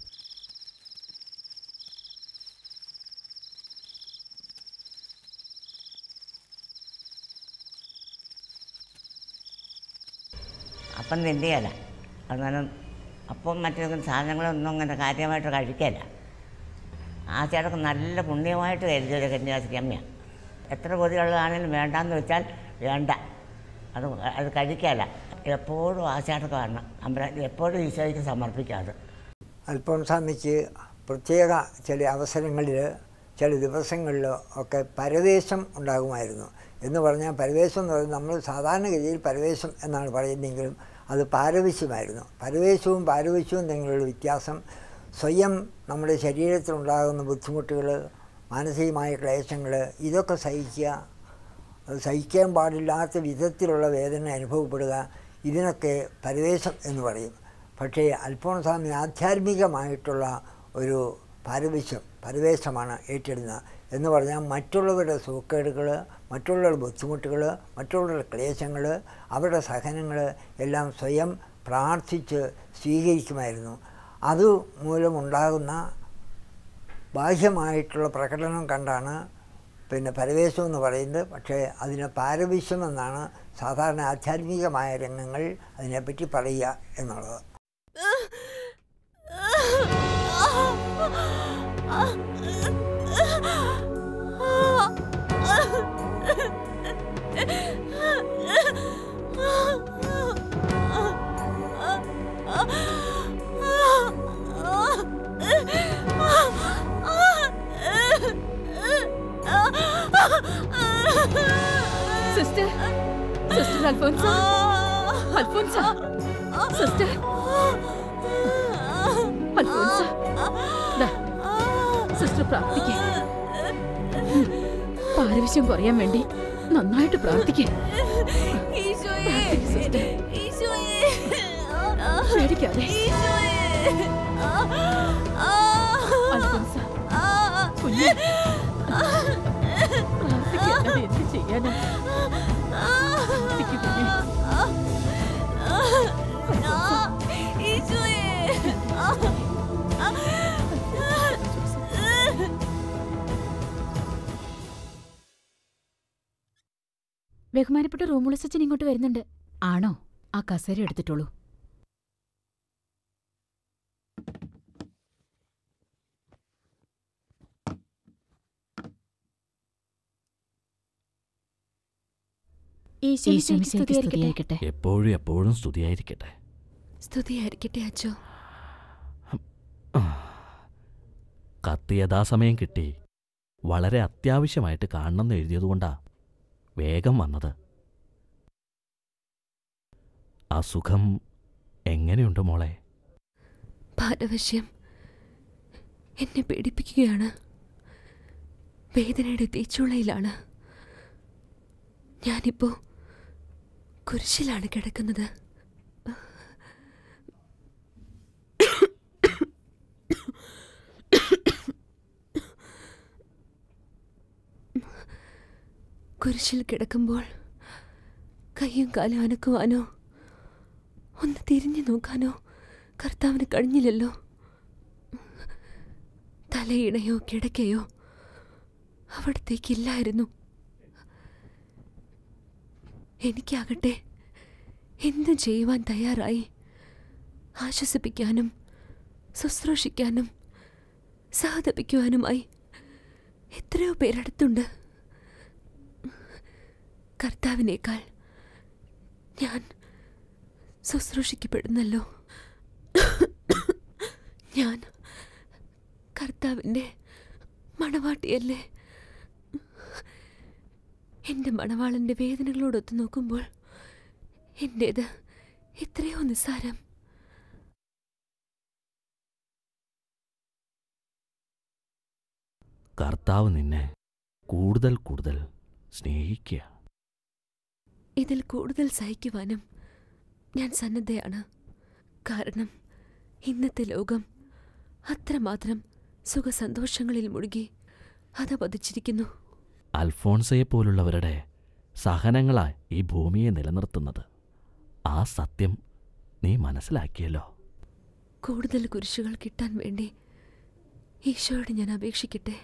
അപ്പം തിന്നുകയില്ല അന്നേരം അപ്പം മറ്റു സാധനങ്ങളൊന്നും അങ്ങനെ കാര്യമായിട്ട് കഴിക്കില്ല ആ ചേട്ടക്ക് നല്ല പുണ്യമായിട്ട് കരുതിയൊരു കന്യാസിക്കമ്മയാണ് എത്ര കൊതിയുള്ളതാണെങ്കിലും വേണ്ടാന്ന് വെച്ചാൽ വേണ്ട അത് അത് കഴിക്കില്ല എപ്പോഴും ആ ചേട്ടക്ക് വരണം അമ്പല എപ്പോഴും ഈശോയ്ക്ക് സമർപ്പിക്കാതെ അൽഫോൻസാമിക്ക് പ്രത്യേക ചില അവസരങ്ങളിൽ ചില ദിവസങ്ങളിൽ ഒക്കെ പരവേശം ഉണ്ടാകുമായിരുന്നു എന്ന് പറഞ്ഞാൽ പരവേശം എന്ന് പറയുന്നത് നമ്മൾ സാധാരണഗതിയിൽ പരവേശം എന്നാണ് പറയുന്നതെങ്കിലും അത് പാരവശ്യമായിരുന്നു പരവേശവും പാരവശ്യവും തമ്മിലുള്ള വ്യത്യാസം സ്വയം നമ്മുടെ ശരീരത്തിലുണ്ടാകുന്ന ബുദ്ധിമുട്ടുകൾ മാനസികമായ ക്ലേശങ്ങൾ ഇതൊക്കെ സഹിക്കുക അത് സഹിക്കാൻ പാടില്ലാത്ത വിധത്തിലുള്ള വേദന അനുഭവപ്പെടുക ഇതിനൊക്കെ പരവേശം എന്ന് പറയും പക്ഷേ അൽഫോൺസാമി ആധ്യാത്മികമായിട്ടുള്ള ഒരു പരവേശം പരവേശമാണ് ഏറ്റെടുന്നത് എന്ന് പറഞ്ഞാൽ മറ്റുള്ളവരുടെ സൂക്കേടുകൾ മറ്റുള്ളവരുടെ ബുദ്ധിമുട്ടുകൾ മറ്റുള്ളവരുടെ ക്ലേശങ്ങൾ അവരുടെ സഹനങ്ങൾ എല്ലാം സ്വയം പ്രാർത്ഥിച്ച് സ്വീകരിക്കുമായിരുന്നു അത് മൂലമുണ്ടാകുന്ന ബാഹ്യമായിട്ടുള്ള പ്രകടനം കണ്ടാണ് പിന്നെ പരവേശം എന്ന് പറയുന്നത് പക്ഷേ അതിനെ പാരവശ്യം എന്നാണ് സാധാരണ ആധ്യാത്മികമായ രംഗങ്ങൾ അതിനെപ്പറ്റി പറയുക എന്നുള്ളത് sister sister Alphonsa Alphonsa sister Alphonsa ദാ, സിസ്റ്റർ പ്രാർത്ഥിക്കേ പാരവശ്യം കുറയാൻ വേണ്ടി നന്നായിട്ട് പ്രാർത്ഥിക്കേ പേടിക്കാതെ അൽഫോൻസ കുഞ്ഞ് പ്രാർത്ഥിക്കാതെ എന്ത് ചെയ്യാനാ പ്രാർത്ഥിക്കൂ കുഞ്ഞേ. ബഹുമാനപ്പെട്ട റൂമുള്ള സച്ചിൻ ഇങ്ങോട്ട് വരുന്നുണ്ട് ആണോ ആ കസേര എടുത്തിട്ടുള്ളൂ ഈശോമിശിഹായ്ക്ക് സ്തുതിയായിരിക്കട്ടെ. എപ്പോഴും എപ്പോഴും സ്തുതിയായിരിക്കട്ടെ സ്തുതിയായിരിക്കട്ടെ അച്ചോ കത്ത് യഥാസമയം കിട്ടി വളരെ അത്യാവശ്യമായിട്ട് കാണണമെന്ന് എഴുതിയതുകൊണ്ടാ വേഗം വന്നത് ആ സുഖം എങ്ങനെയുണ്ട് മോളെ ഭാരവശ്യം എന്നെ പേടിപ്പിക്കുകയാണ് വേദനയുടെ തീച്ചുളയിലാണ് ഞാനിപ്പോ കുരിശിലാണ് കിടക്കുന്നത് കുരിശിൽ കിടക്കുമ്പോൾ കയ്യും കാലും അനക്കുവാനോ ഒന്ന് തിരിഞ്ഞു നോക്കാനോ കർത്താവിന് കഴിഞ്ഞില്ലല്ലോ തലയിണയോ കിടക്കയോ അവിടത്തേക്കില്ലായിരുന്നു എനിക്കാകട്ടെ എന്തും ചെയ്യുവാൻ തയ്യാറായി ആശ്വസിപ്പിക്കാനും ശുശ്രൂഷിക്കാനും സഹതപിക്കുവാനുമായി എത്രയോ പേരടുത്തുണ്ട് കർത്താവിനേക്കാൾ ഞാൻ ശുശ്രൂഷിക്കപ്പെടുന്നല്ലോ ഞാൻ കർത്താവിൻ്റെ മണവാട്ടിയല്ലേ എൻ്റെ മണവാളൻ്റെ വേദനകളോടൊത്ത് നോക്കുമ്പോൾ എൻ്റേത് എത്രയോ നിസ്സാരം കർത്താവ് നിന്നെ കൂടുതൽ കൂടുതൽ സ്നേഹിക്കുക ഇതിൽ കൂടുതൽ സഹിക്കുവാനും ഞാൻ സന്നദ്ധയാണ് കാരണം ഇന്നത്തെ ലോകം അത്രമാത്രം സുഖസന്തോഷങ്ങളിൽ മുഴുകി അതപതിച്ചിരിക്കുന്നു അൽഫോൺസയെ പോലുള്ളവരുടെ സഹനങ്ങളാ ഈ ഭൂമിയെ നിലനിർത്തുന്നത് ആ സത്യം നീ മനസ്സിലാക്കിയല്ലോ കൂടുതൽ കുരിശുകൾ കിട്ടാൻ വേണ്ടി ഈശോയോട് ഞാൻ അപേക്ഷിക്കട്ടെ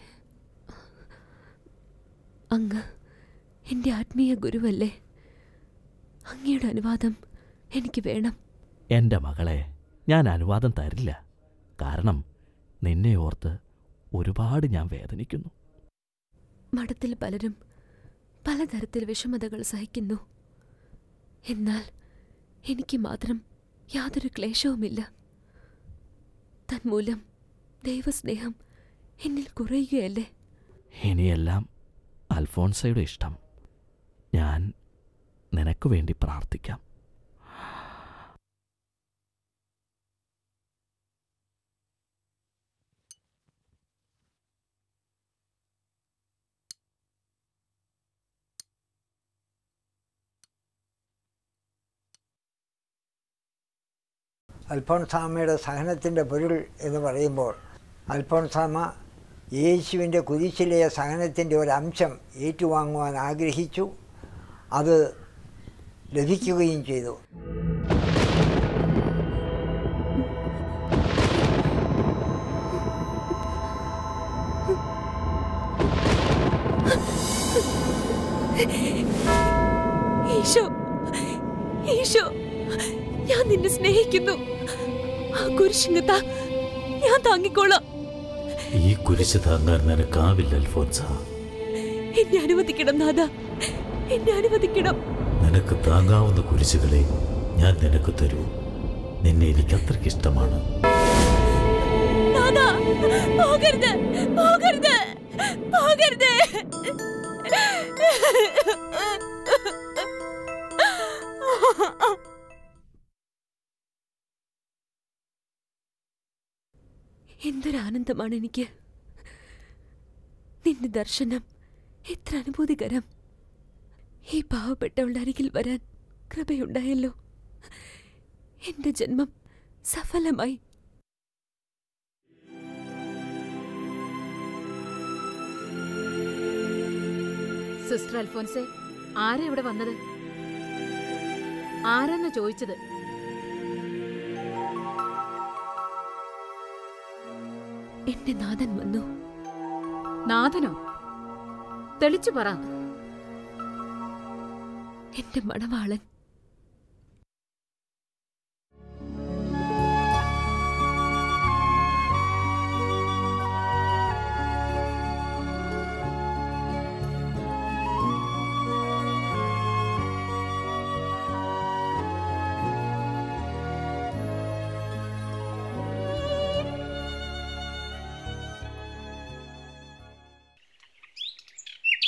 അങ്ങ് എൻ്റെ ആത്മീയ ഗുരുവല്ലേ അങ്ങയുടെ അനുവാദം എനിക്ക് വേണം എൻ്റെ മകളെ ഞാൻ അനുവാദം തരില്ല കാരണം നിന്നെ ഓർത്ത് ഒരുപാട് ഞാൻ വേദനിക്കുന്നു മഠത്തിൽ പലരും പലതരത്തിൽ വിഷമതകൾ സഹിക്കുന്നു എന്നാൽ എനിക്ക് മാത്രം യാതൊരു ക്ലേശവുമില്ല തന്മൂലം ദൈവസ്നേഹം എന്നിൽ കുറയുകയല്ലേ ഇനിയെല്ലാം അൽഫോൺസയുടെ ഇഷ്ടം ഞാൻ നിനക്ക് വേണ്ടി പ്രാർത്ഥിക്കാം അൽഫോൺസാമയുടെ സഹനത്തിൻ്റെ പൊരുൾ എന്ന് പറയുമ്പോൾ അൽഫോൺസാമ യേശുവിൻ്റെ കുരിശിലെ സഹനത്തിൻ്റെ ഒരംശം ഏറ്റുവാങ്ങുവാൻ ആഗ്രഹിച്ചു അത് ലഭിക്കുകയും ചെയ്തു ഈശോ ഈശോ ഞാൻ നിന്നെ സ്നേഹിക്കുന്നു ആ കുരിശിങ്ങത്ത ഞാൻ താങ്ങിക്കോളാം ഈ കുരിശ് താങ്ങാൻ നിനക്കാവില്ല അൽഫോൻസ എന്നെ അനുവദിക്കണം നാഥ എന്നെ അനുവദിക്കണം നിനക്ക് താങ്ങാവുന്ന കുരിശുകളെ ഞാൻ നിനക്ക് തരൂ നിന്നെ എനിക്ക് അത്രയ്ക്ക് ഇഷ്ടമാണ് നാഥ പോകരുത് പോകരുത് പോകരുത് എന്തൊരാനന്ദമാണ് എനിക്ക് നിന്റെ ദർശനം എത്ര അനുഭൂതികരം ഈ പാവപ്പെട്ടവളുടെ അരികിൽ വരാൻ കൃപയുണ്ടായല്ലോ എന്റെ ജന്മം സഫലമായി സിസ്റ്റർ അൽഫോൻസെ ആരാ ഇവിടെ വന്നത് ആരാന്നാ ചോദിച്ചത് എന്റെ നാഥൻ വന്നു നാഥനോ തെളിച്ചു പറ എന്റെ മണവാളൻ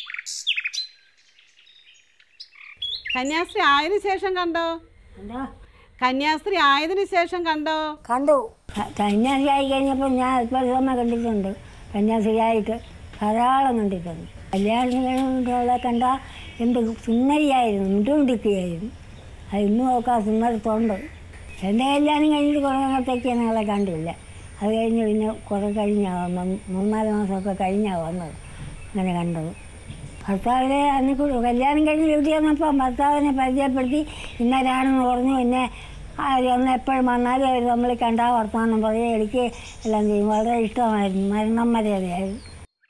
കന്യാസ്ത്രീ ആയതിനു ശേഷം കണ്ടോ കന്യാസ്ത്രീ ആയതിനു ശേഷം കണ്ടോ കണ്ടു കന്യാസ്ത്രീ ആയി കഴിഞ്ഞപ്പോൾ ഞാൻ ഇപ്പോൾ സമയം കണ്ടിട്ടുണ്ട് കന്യാസ്ത്രീയായിട്ട് ധാരാളം കണ്ടിട്ടുണ്ട് കല്യാണം കഴിഞ്ഞവളെ കണ്ട എന്ത് സുന്ദരിയായിരുന്നു മുണ്ടുമുണ്ടിക്കുകയായിരുന്നു അത് ഇന്നും ഒക്കെ ആ സുന്ദരത്തോണ്ട് എൻ്റെ കല്യാണം കഴിഞ്ഞിട്ട് കുറേ നാളത്തേക്ക് ഞാൻ അവളെ കണ്ടില്ല അത് കഴിഞ്ഞ് പിന്നെ കുറേ കഴിഞ്ഞാണ് വന്നത് മൂന്നാല് മാസമൊക്കെ കഴിഞ്ഞാണ് വന്നത് അങ്ങനെ കണ്ടത് ഭർത്താവിനെ അന്ന് കു- കല്യാണം കഴിഞ്ഞ് വീട്ടിൽ വന്നപ്പോൾ ഭർത്താവിനെ പരിചയപ്പെടുത്തി ഇന്നരാണെന്ന് പറഞ്ഞു പിന്നെ അത് ഒന്ന് എപ്പോഴും വന്നാലും അവർ നമ്മൾ കണ്ടാ വർത്തമാനം പറയുക എനിക്ക് എല്ലാം ചെയ്യും വളരെ ഇഷ്ടമായിരുന്നു മരണം മര്യാദയായിരുന്നു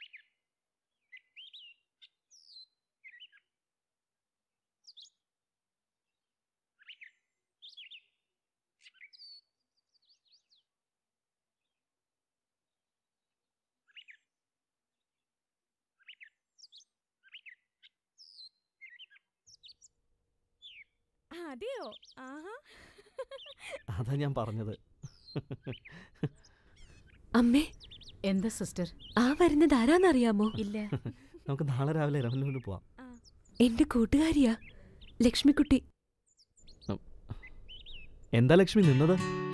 അതെയോ ആഹാ അതാ ഞാൻ പറഞ്ഞത് അമ്മേ എന്താ സിസ്റ്റർ ആ വരുന്നത് ആരാന്നറിയാമോ ഇല്ല നമുക്ക് നാളെ രാവിലെ രമലൂരിൽ പോവാം എന്റെ കൂട്ടുകാരിയാ ലക്ഷ്മിക്കുട്ടി എന്താ ലക്ഷ്മി നിന്നത്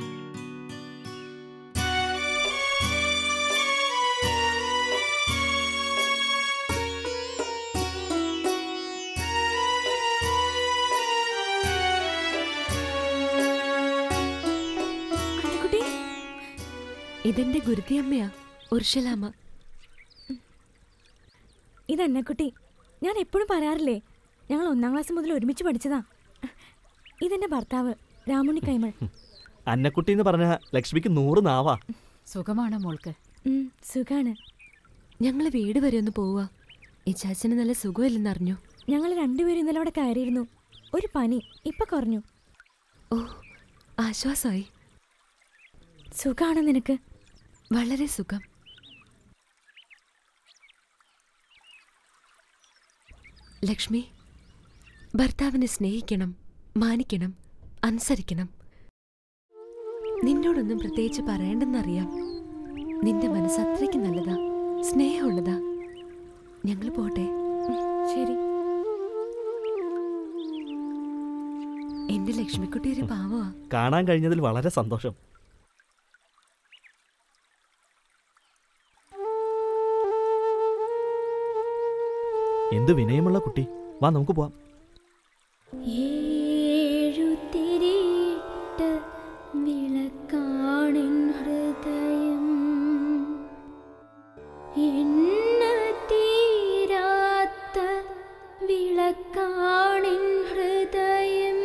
കുട്ടി ഇതെന്റെ ഗുരുതിയമ്മയാ ഉർഷലാമ ഇതെന്നെക്കുട്ടി ഞാൻ എപ്പോഴും പറയാറില്ലേ ഞങ്ങൾ ഒന്നാം ക്ലാസ് മുതൽ ഒരുമിച്ച് പഠിച്ചതാ ഇതെന്റെ ഭർത്താവ് രാമുണ്ണി കൈമൾ അന്നക്കുട്ടി എന്ന് പറഞ്ഞ ലക്ഷ്മിക്ക് നൂറ് നാവാ സുഖമാണോ മോൾക്ക് ഉം, സുഖാണ് ഞങ്ങൾ വീട് വരെ ഒന്ന് പോവാ ഈ ചാച്ചന് നല്ല സുഖമില്ലെന്നറിഞ്ഞു ഞങ്ങൾ രണ്ടുപേരും ഇന്നലെ അവിടെ കയറിയിരുന്നു ഒരു പനി ഇപ്പൊ കുറഞ്ഞു ഓ ആശ്വാസമായി സുഖാണോ നിനക്ക് വളരെ സുഖം ലക്ഷ്മി ഭർത്താവിനെ സ്നേഹിക്കണം മാനിക്കണം അനുസരിക്കണം നിന്നോടൊന്നും പ്രത്യേകിച്ച് പറയണ്ടെന്നറിയാം നിന്റെ മനസ്സ് അത്രയ്ക്ക് നല്ലതാ സ്നേഹമുള്ളതാ ഞങ്ങൾ പോട്ടെ ശരി എന്റെ ലക്ഷ്മിക്കുട്ടി ഒരു പാവമാ കാണാൻ കഴിഞ്ഞതിൽ വളരെ സന്തോഷം എന്ത് വിനയമുള്ള കുട്ടി വാ നമുക്ക് പോവാം ഏഴുതിരിയിട്ട വിളക്കാണിൻ ഹൃദയം എണ്ണ തീരാത്ത വിളക്കാണിൻ ഹൃദയം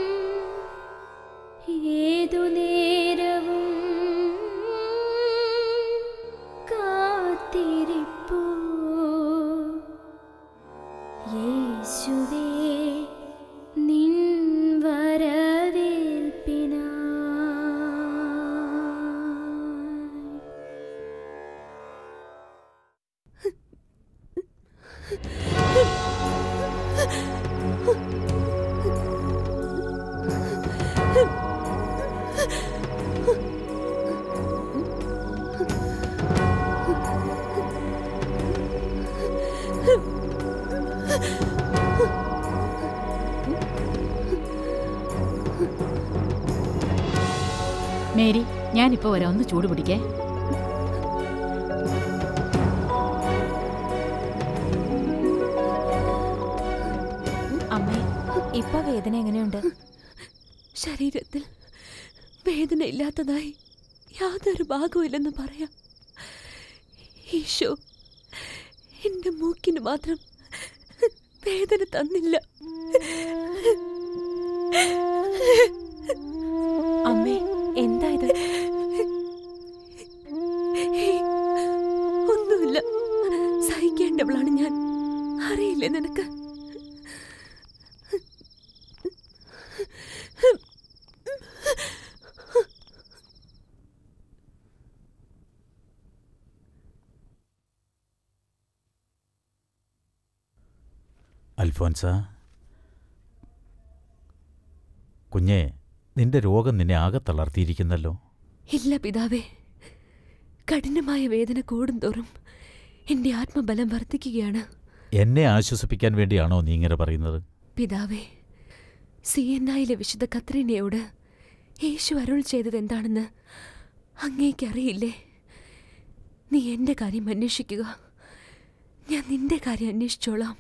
ഏതു നേരവും കാത്തിരിപ്പൂ യേശുവേ നിൻ വരവേൽപ്പിനായി മേരി ഞാനിപ്പോ വരാം ഒന്ന് ചൂട് പിടിക്കേ അമ്മേ ഇപ്പൊ വേദന എങ്ങനെയുണ്ട് ശരീരത്തിൽ വേദന ഇല്ലാത്തതായി യാതൊരു ഭാഗവുമില്ലെന്ന് പറയാം ഈശോ എന്റെ മൂക്കിന് മാത്രം വേദന തന്നില്ല അമ്മേ എന്താ ഇത് ഹേയ്, ഒന്നുമില്ല സഹിക്കേണ്ടവളാണ് ഞാൻ അറിയില്ലേ നിനക്ക് അൽഫോൻസ കുഞ്ഞെ നിന്റെ രോഗം നിന്നെ ആകെ തളർത്തിയിരിക്കുന്നല്ലോ ഇല്ല പിതാവേ കഠിനമായ വേദന കൂടുന്തോറും എന്റെ ആത്മബലം വർദ്ധിക്കുകയാണ് എന്നെ ആശ്വസിപ്പിക്കാൻ വേണ്ടിയാണോ നീ ഇങ്ങനെ പറയുന്നത് പിതാവേ സി എൻ ഐയിലെ വിശുദ്ധ കത്രീനയോട് യേശു അരുൾ ചെയ്തത് എന്താണെന്ന് അങ്ങേക്കറിയില്ലേ നീ എൻ്റെ കാര്യം അന്വേഷിക്കുക ഞാൻ നിന്റെ കാര്യം അന്വേഷിച്ചോളാം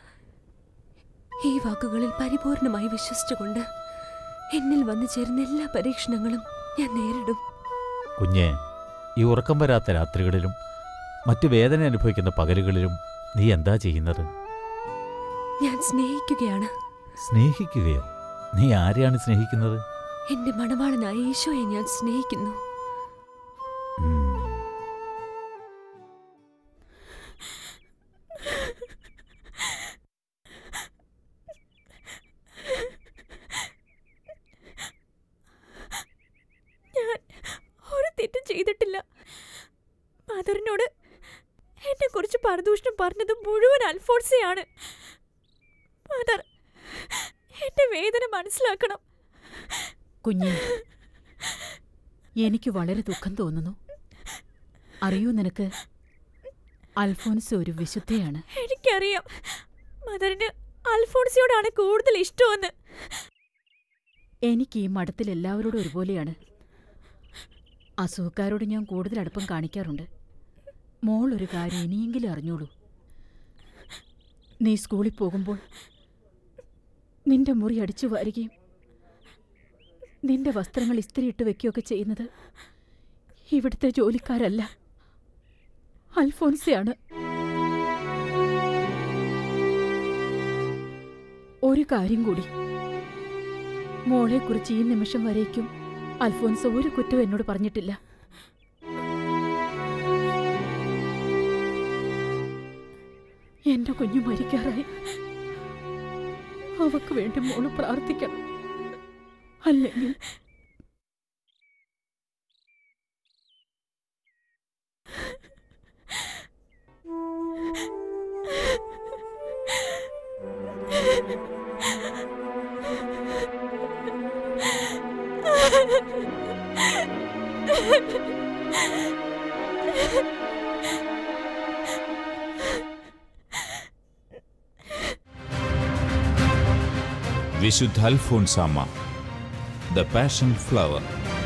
ഈ വാക്കുകളിൽ പരിപൂർണമായി വിശ്വസിച്ചുകൊണ്ട് എന്നിൽ വന്നു ചേരുന്ന എല്ലാ പരീക്ഷണങ്ങളും ഞാൻ നേരിടും കുഞ്ഞെ ഈ ഉറക്കം വരാത്ത രാത്രികളിലും മറ്റു വേദന അനുഭവിക്കുന്ന പകലുകളിലും നീ എന്താ ചെയ്യുന്നത് ഞാൻ സ്നേഹിക്കുകയാണ് സ്നേഹിക്കുകയോ നീ ആരെയാണ് സ്നേഹിക്കുന്നത് എന്റെ മണവാളനായ ഈശോയെ ഞാൻ സ്നേഹിക്കുന്നു ഞാൻ ഒരു തെറ്റും ചെയ്തിട്ടില്ല മദറിനോട് എന്നെ കുറിച്ച് പരദൂഷണം പറഞ്ഞത് മുഴുവൻ അൽഫോൺസയാണ് മദർ എന്റെ വേദന മനസ്സിലാക്കണം കുഞ്ഞെ എനിക്ക് വളരെ ദുഃഖം തോന്നുന്നു അറിയൂ നിനക്ക് അൽഫോൻസ് ഒരു വിശുദ്ധയാണ് എനിക്കറിയാം മദറിന് അൽഫോൺസിയോടാണ് കൂടുതൽ ഇഷ്ടമെന്ന് എനിക്ക് ഈ മഠത്തിൽ എല്ലാവരോടും ഒരുപോലെയാണ് അസുഖക്കാരോട് ഞാൻ കൂടുതൽ അടുപ്പം കാണിക്കാറുണ്ട് മോൾ ഒരു കാര്യം ഇനിയെങ്കിലും അറിഞ്ഞോളൂ നീ സ്കൂളിൽ പോകുമ്പോൾ നിന്റെ മുറി അടിച്ചു വാരുകയും നിന്റെ വസ്ത്രങ്ങൾ ഇസ്തിരിയിട്ട് വെക്കുകയൊക്കെ ചെയ്യുന്നത് ഇവിടുത്തെ ജോലിക്കാരല്ല അൽഫോൻസയാണ് ഒരു കാര്യം കൂടി മോളെക്കുറിച്ച് ഈ നിമിഷം വരേക്കും അൽഫോൻസോ ഒരു കുറ്റവും എന്നോട് പറഞ്ഞിട്ടില്ല എന്റെ കുഞ്ഞു മരിക്കാറായി അവക്ക് വേണ്ടി മോള് പ്രാർത്ഥിക്കണം അല്ലെങ്കിൽ വിശുദ്ധ അൽഫോൻസാമ്മ ദ പാഷൻ ഫ്ലവർ